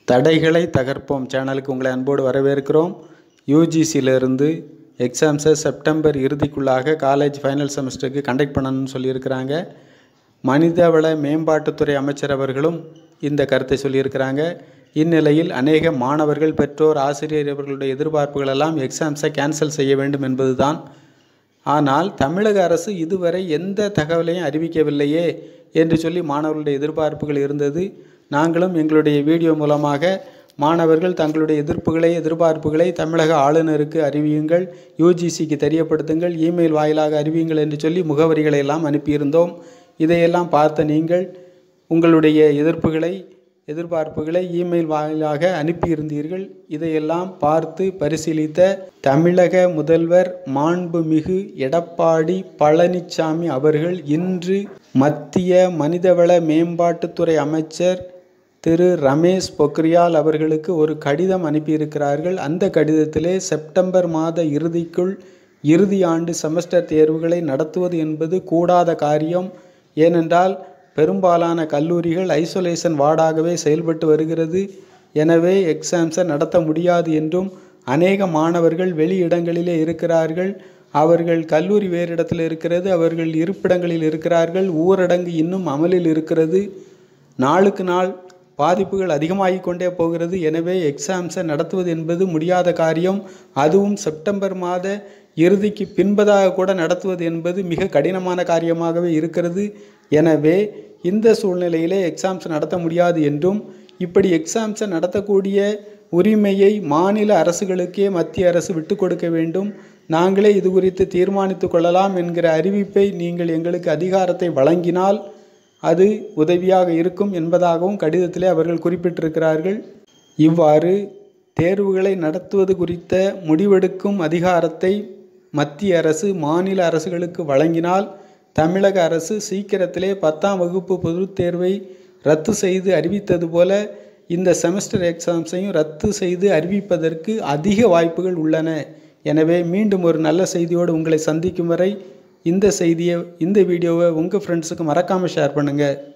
தடைகளை தகர்ப்போம் சேனலுக்கு உங்களை அன்போடு வரவேற்கிறோம் யூஜிசியிலிருந்து எக்ஸாம்ஸை செப்டம்பர் இறுதிக்குள்ளாக காலேஜ் ஃபைனல் செமஸ்டருக்கு கண்டக்ட் பண்ணணும்னு சொல்லியிருக்கிறாங்க மனிதவள மேம்பாட்டுத்துறை அமைச்சர் அவர்களும் இந்த கருத்தை சொல்லியிருக்கிறாங்க இந்நிலையில் அநேக மாணவர்கள் பெற்றோர் ஆசிரியர் இவர்களுடைய எதிர்பார்ப்புகள் எல்லாம் எக்ஸாம்ஸை கேன்சல் செய்ய வேண்டும் என்பதுதான் ஆனால் தமிழக அரசு இதுவரை எந்த தகவலையும் அறிவிக்கவில்லையே என்று சொல்லி மாணவர்களுடைய எதிர்பார்ப்புகள் இருந்தது நாங்களும் எங்களுடைய வீடியோ மூலமாக மாணவர்கள் தங்களுடைய எதிர்ப்புகளை எதிர்பார்ப்புகளை தமிழக ஆளுநருக்கு அறிவியுங்கள் யூஜிசிக்கு தெரியப்படுத்துங்கள் இமெயில் வாயிலாக அறிவியுங்கள் என்று சொல்லி முகவரிகளை எல்லாம் அனுப்பியிருந்தோம் இதையெல்லாம் பார்த்த நீங்கள் உங்களுடைய எதிர்ப்புகளை எதிர்பார்ப்புகளை இமெயில் வாயிலாக அனுப்பியிருந்தீர்கள் இதையெல்லாம் பார்த்து பரிசீலித்த தமிழக முதல்வர் மாண்புமிகு எடப்பாடி பழனிசாமி அவர்கள் இன்று மத்திய மனிதவள மேம்பாட்டுத்துறை அமைச்சர் திரு ரமேஷ் பொக்ரியால் அவர்களுக்கு ஒரு கடிதம் அனுப்பியிருக்கிறார்கள் அந்த கடிதத்திலே செப்டம்பர் மாத இறுதிக்குள் இறுதி ஆண்டு செமஸ்டர் தேர்வுகளை நடத்துவது என்பது கூடாத காரியம் ஏனென்றால் பெரும்பாலான கல்லூரிகள் ஐசோலேஷன் வார்டாகவே செயல்பட்டு வருகிறது எனவே எக்ஸாம்ஸை நடத்த முடியாது என்றும் அநேக மாணவர்கள் வெளி இடங்களிலே இருக்கிறார்கள் அவர்கள் கல்லூரி வேறு இடத்தில் இருக்கிறது அவர்கள் இருப்பிடங்களில் இருக்கிறார்கள் ஊரடங்கு இன்னும் அமலில் இருக்கிறது நாளுக்கு நாள் பாதிப்புகள் அதிகமாகிக் கொண்டே போகிறது எனவே எக்ஸாம்ஸை நடத்துவது என்பது முடியாத காரியம் அதுவும் செப்டம்பர் மாத இறுதிக்கு பின்பதாக கூட நடத்துவது என்பது மிக கடினமான காரியமாகவே இருக்கிறது எனவே இந்த சூழ்நிலையிலே எக்ஸாம்ஸ் நடத்த முடியாது என்றும் இப்படி எக்ஸாம்ஸை நடத்தக்கூடிய உரிமையை மாநில அரசுகளுக்கே மத்திய அரசு விட்டு கொடுக்க வேண்டும் நாங்களே இது குறித்து தீர்மானித்து கொள்ளலாம் என்கிற அறிவிப்பை நீங்கள் எங்களுக்கு அதிகாரத்தை வழங்கினால் அது உதவியாக இருக்கும் என்பதாகவும் கடிதத்திலே அவர்கள் குறிப்பிட்டிருக்கிறார்கள் இவ்வாறு தேர்வுகளை நடத்துவது குறித்த முடிவெடுக்கும் அதிகாரத்தை மத்திய அரசு மாநில அரசுகளுக்கு வழங்கினால் தமிழக அரசு சீக்கிரத்திலே பத்தாம் வகுப்பு பொதுத் தேர்வை ரத்து செய்து அறிவித்தது போல இந்த செமஸ்டர் எக்ஸாம்ஸையும் ரத்து செய்து அறிவிப்பதற்கு அதிக வாய்ப்புகள் உள்ளன எனவே மீண்டும் ஒரு நல்ல செய்தியோடு உங்களை சந்திக்கும் வரை இந்த செய்தியை இந்த வீடியோவை உங்கள் ஃப்ரெண்ட்ஸுக்கு மறக்காமல் ஷேர் பண்ணுங்கள்